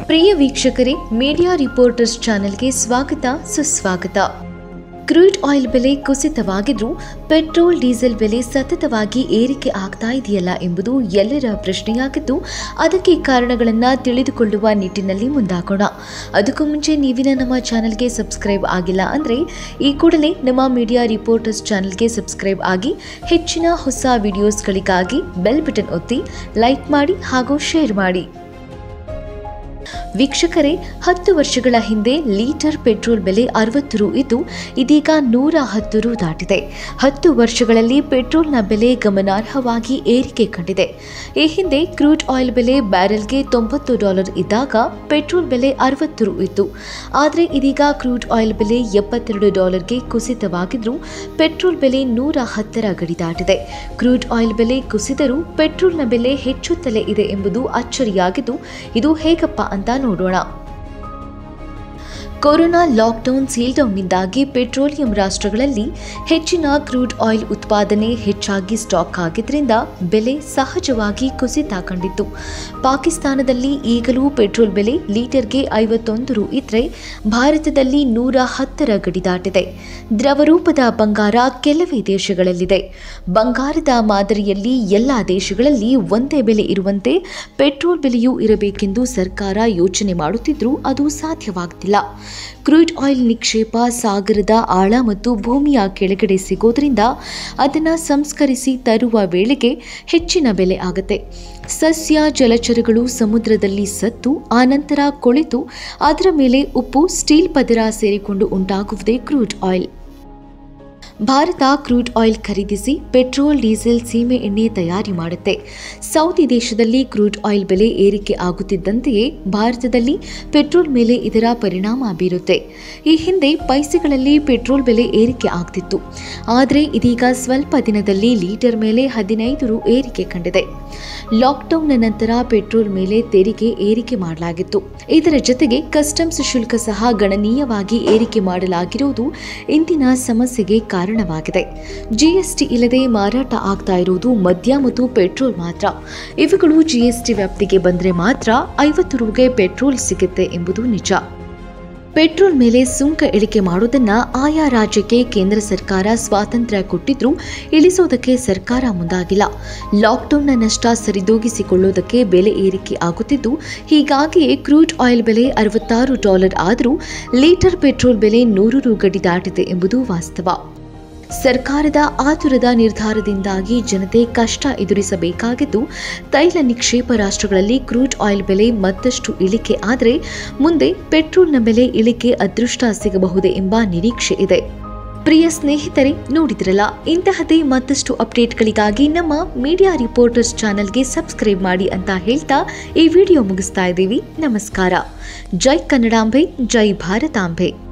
ಪ್ರಿಯ ವೀಕ್ಷಕರೇ media reporters ಚಾನೆಲ್ಗೆ ಸ್ವಾಗತ ಸುಸ್ವಾಗತ ಕ್ರೂಡ್ ಆಯಿಲ್ ಬೆಲೆ ಕುಸಿತವಾಗಿದ್ರೂ ಪೆಟ್ರೋಲ್ ಡೀಸೆಲ್ ಬೆಲೆ ಸತತವಾಗಿ ಏರಿಕೆ ಆಗ್ತಾ ಇದೆಯಲ್ಲ ಎಂಬುದು ಎಲ್ಲರ ಪ್ರಶ್ನೆಯಾಗಿದ್ದು ಅದಕ್ಕೆ ಕಾರಣಗಳನ್ನು ತಿಳಿದುಕೊಳ್ಳುವ ನಿಟ್ಟಿನಲ್ಲಿ ಮುಂದಾಗೋಣ ಅದಕ್ಕೂ ಮುಂಚೆ ನೀವಿನ ನಮ್ಮ ಚಾನೆಲ್ಗೆ ಸಬ್ಸ್ಕ್ರೈಬ್ ಆಗಿಲ್ಲ ಅಂದರೆ ಈ ಕೂಡಲೇ ನಮ್ಮ ಮೀಡಿಯಾ ರಿಪೋರ್ಟರ್ಸ್ ಚಾನೆಲ್ಗೆ ಸಬ್ಸ್ಕ್ರೈಬ್ ಆಗಿ ಹೆಚ್ಚಿನ ಹೊಸ ವಿಡಿಯೋಸ್ಗಳಿಗಾಗಿ ಬೆಲ್ ಬಟನ್ ಒತ್ತಿ ಲೈಕ್ ಮಾಡಿ ಹಾಗೂ ಶೇರ್ ಮಾಡಿ ವೀಕ್ಷಕರೇ ಹತ್ತು ವರ್ಷಗಳ ಹಿಂದೆ ಲೀಟರ್ ಪೆಟ್ರೋಲ್ ಬೆಲೆ ಅರವತ್ತು ರು ಇದ್ದು ಇದೀಗ ನೂರ ಹತ್ತು ರು ದಾಟಿದೆ ಹತ್ತು ವರ್ಷಗಳಲ್ಲಿ ಪೆಟ್ರೋಲ್ನ ಬೆಲೆ ಗಮನಾರ್ಹವಾಗಿ ಏರಿಕೆ ಕಂಡಿದೆ ಈ ಹಿಂದೆ ಕ್ರೂಡ್ ಆಯಿಲ್ ಬೆಲೆ ಬ್ಯಾರೆಲ್ಗೆ ತೊಂಬತ್ತು ಡಾಲರ್ ಇದ್ದಾಗ ಪೆಟ್ರೋಲ್ ಬೆಲೆ ಅರವತ್ತು ರು ಇತ್ತು ಆದರೆ ಇದೀಗ ಕ್ರೂಡ್ ಆಯಿಲ್ ಬೆಲೆ ಎಪ್ಪತ್ತೆರಡು ಡಾಲರ್ಗೆ ಕುಸಿತವಾಗಿದ್ರೂ ಪೆಟ್ರೋಲ್ ಬೆಲೆ ನೂರ ಹತ್ತರ ಗಡಿ ದಾಟಿದೆ ಕ್ರೂಡ್ ಆಯಿಲ್ ಬೆಲೆ ಕುಸಿದರೂ ಪೆಟ್ರೋಲ್ನ ಬೆಲೆ ಹೆಚ್ಚುತ್ತಲೇ ಇದೆ ಎಂಬುದು ಅಚ್ಚರಿಯಾಗಿದ್ದು ಇದು ಹೇಗಪ್ಪ ಅಂತ ನೋಡೋಣ ಕೊರೋನಾ ಲಾಕ್ಡೌನ್ ಸೀಲ್ಡೌನ್ನಿಂದಾಗಿ ಪೆಟ್ರೋಲಿಯಂ ರಾಷ್ಟ್ರಗಳಲ್ಲಿ ಹೆಚ್ಚಿನ ಕ್ರೂಡ್ ಆಯಿಲ್ ಉತ್ಪಾದನೆ ಹೆಚ್ಚಾಗಿ ಸ್ಟಾಕ್ ಆಗಿದ್ದರಿಂದ ಬೆಲೆ ಸಹಜವಾಗಿ ಕುಸಿತ ಕಂಡಿತ್ತು ಪಾಕಿಸ್ತಾನದಲ್ಲಿ ಈಗಲೂ ಪೆಟ್ರೋಲ್ ಬೆಲೆ ಲೀಟರ್ಗೆ ಐವತ್ತೊಂದು ರು ಇದ್ರೆ ಭಾರತದಲ್ಲಿ ನೂರ ಹತ್ತರ ಗಡಿ ದಾಟಿದೆ ದ್ರವರೂಪದ ಬಂಗಾರ ಕೆಲವೇ ದೇಶಗಳಲ್ಲಿದೆ ಬಂಗಾರದ ಮಾದರಿಯಲ್ಲಿ ಎಲ್ಲ ದೇಶಗಳಲ್ಲಿ ಒಂದೇ ಬೆಲೆ ಇರುವಂತೆ ಪೆಟ್ರೋಲ್ ಬೆಲೆಯೂ ಇರಬೇಕೆಂದು ಸರ್ಕಾರ ಯೋಚನೆ ಮಾಡುತ್ತಿದ್ರೂ ಅದು ಸಾಧ್ಯವಾಗ್ತಿಲ್ಲ ಕ್ರೂಡ್ ಆಯಿಲ್ ನಿಕ್ಷೇಪ ಸಾಗರದ ಆಳ ಮತ್ತು ಭೂಮಿಯ ಕೆಳಗಡೆ ಸಿಗೋದ್ರಿಂದ ಅದನ್ನು ಸಂಸ್ಕರಿಸಿ ತರುವ ವೇಳೆಗೆ ಹೆಚ್ಚಿನ ಬೆಲೆ ಆಗುತ್ತೆ ಸಸ್ಯ ಜಲಚರಗಳು ಸಮುದ್ರದಲ್ಲಿ ಸತ್ತು ಆನಂತರ ಕೊಳೆತು ಅದರ ಮೇಲೆ ಉಪ್ಪು ಸ್ಟೀಲ್ ಪದರ ಸೇರಿಕೊಂಡು ಉಂಟಾಗುವುದೇ crude oil Bharata crude oil ಖರೀದಿಸಿ ಪೆಟ್ರೋಲ್ ಡೀಸೆಲ್ ಸೀಮೆ ಎಣ್ಣೆ ತಯಾರಿ ಮಾಡುತ್ತೆ ಸೌದಿ ದೇಶದಲ್ಲಿ ಕ್ರೂಡ್ ಆಯಿಲ್ ಬೆಲೆ ಏರಿಕೆ ಆಗುತ್ತಿದ್ದಂತೆಯೇ ಭಾರತದಲ್ಲಿ ಪೆಟ್ರೋಲ್ ಮೇಲೆ ಇದರ ಪರಿಣಾಮ ಬೀರುತ್ತೆ ಈ ಹಿಂದೆ ಪೈಸೆಗಳಲ್ಲಿ ಪೆಟ್ರೋಲ್ ಬೆಲೆ ಏರಿಕೆ ಆಗ್ತಿತ್ತು ಆದರೆ ಇದೀಗ ಸ್ವಲ್ಪ ದಿನದಲ್ಲಿ ಲೀಟರ್ ಮೇಲೆ ಹದಿನೈದು ರು ಏರಿಕೆ ಕಂಡಿದೆ ಲಾಕ್ಡೌನ್ನ ನಂತರ ಪೆಟ್ರೋಲ್ ಮೇಲೆ ತೆರಿಗೆ ಏರಿಕೆ ಮಾಡಲಾಗಿತ್ತು ಇದರ ಜೊತೆಗೆ ಕಸ್ಟಮ್ಸ್ ಶುಲ್ಕ ಸಹ ಗಣನೀಯವಾಗಿ ಏರಿಕೆ ಮಾಡಲಾಗಿರುವುದು ಇಂದಿನ ಸಮಸ್ಯೆಗೆ ಕಾರಣವಾಗಿದೆ ಜಿಎಸ್ಟಿ ಇಲ್ಲದೆ ಮಾರಾಟ ಆಗ್ತಾ ಇರುವುದು ಮದ್ಯ ಮತ್ತು ಪೆಟ್ರೋಲ್ ಮಾತ್ರ ಇವುಗಳು ಜಿಎಸ್ಟಿ ವ್ಯಾಪ್ತಿಗೆ ಬಂದರೆ ಮಾತ್ರ ಐವತ್ತು ರುಗೆ ಪೆಟ್ರೋಲ್ ಸಿಗುತ್ತೆ ಎಂಬುದು ನಿಜ ಪೆಟ್ರೋಲ್ ಮೇಲೆ ಸುಂಕ ಇಳಿಕೆ ಮಾಡೋದನ್ನ ಆಯಾ ರಾಜ್ಯಕ್ಕೆ ಕೇಂದ್ರ ಸರ್ಕಾರ ಸ್ವಾತಂತ್ರ್ಯ ಕೊಟ್ಟಿದ್ರೂ ಇಳಿಸೋದಕ್ಕೆ ಸರ್ಕಾರ ಮುಂದಾಗಿಲ್ಲ ಲಾಕ್ಡೌನ್ನ ನಷ್ಟ ಸರಿದೂಗಿಸಿಕೊಳ್ಳೋದಕ್ಕೆ ಬೆಲೆ ಏರಿಕೆ ಆಗುತ್ತಿದ್ದು ಹೀಗಾಗಿಯೇ ಕ್ರೂಡ್ ಆಯಿಲ್ ಬೆಲೆ ಅರವತ್ತಾರು ಡಾಲರ್ ಆದರೂ ಲೀಟರ್ ಪೆಟ್ರೋಲ್ ಬೆಲೆ ನೂರು ರು ಗಡಿ ದಾಟಿದೆ ಎಂಬುದು ವಾಸ್ತವ ಸರ್ಕಾರದ ಆತುರದ ನಿರ್ಧಾರದಿಂದಾಗಿ ಜನತೆ ಕಷ್ಟ ಎದುರಿಸಬೇಕಾಗಿದ್ದು ತೈಲ ನಿಕ್ಷೇಪ ರಾಷ್ಟ್ರಗಳಲ್ಲಿ ಕ್ರೂಡ್ ಆಯಿಲ್ ಬೆಲೆ ಮತ್ತಷ್ಟು ಇಳಿಕೆ ಆದರೆ ಮುಂದೆ ಪೆಟ್ರೋಲ್ನ ಬೆಲೆ ಇಳಿಕೆ ಅದೃಷ್ಟ ಸಿಗಬಹುದೇ ಎಂಬ ನಿರೀಕ್ಷೆ ಇದೆ ಪ್ರಿಯ ಸ್ನೇಹಿತರೆ ನೋಡಿದ್ರಲ್ಲ ಇಂತಹದೇ ಮತ್ತಷ್ಟು ಅಪ್ಡೇಟ್ಗಳಿಗಾಗಿ ನಮ್ಮ ಮೀಡಿಯಾ ರಿಪೋರ್ಟರ್ಸ್ ಚಾನೆಲ್ಗೆ ಸಬ್ಸ್ಕ್ರೈಬ್ ಮಾಡಿ ಅಂತ ಹೇಳ್ತಾ ಈ ವಿಡಿಯೋ ಮುಗಿಸ್ತಾ ಇದ್ದೀವಿ ನಮಸ್ಕಾರ ಜೈ ಕನ್ನಡಾಂಬೆ ಜೈ ಭಾರತಾಂಬೆ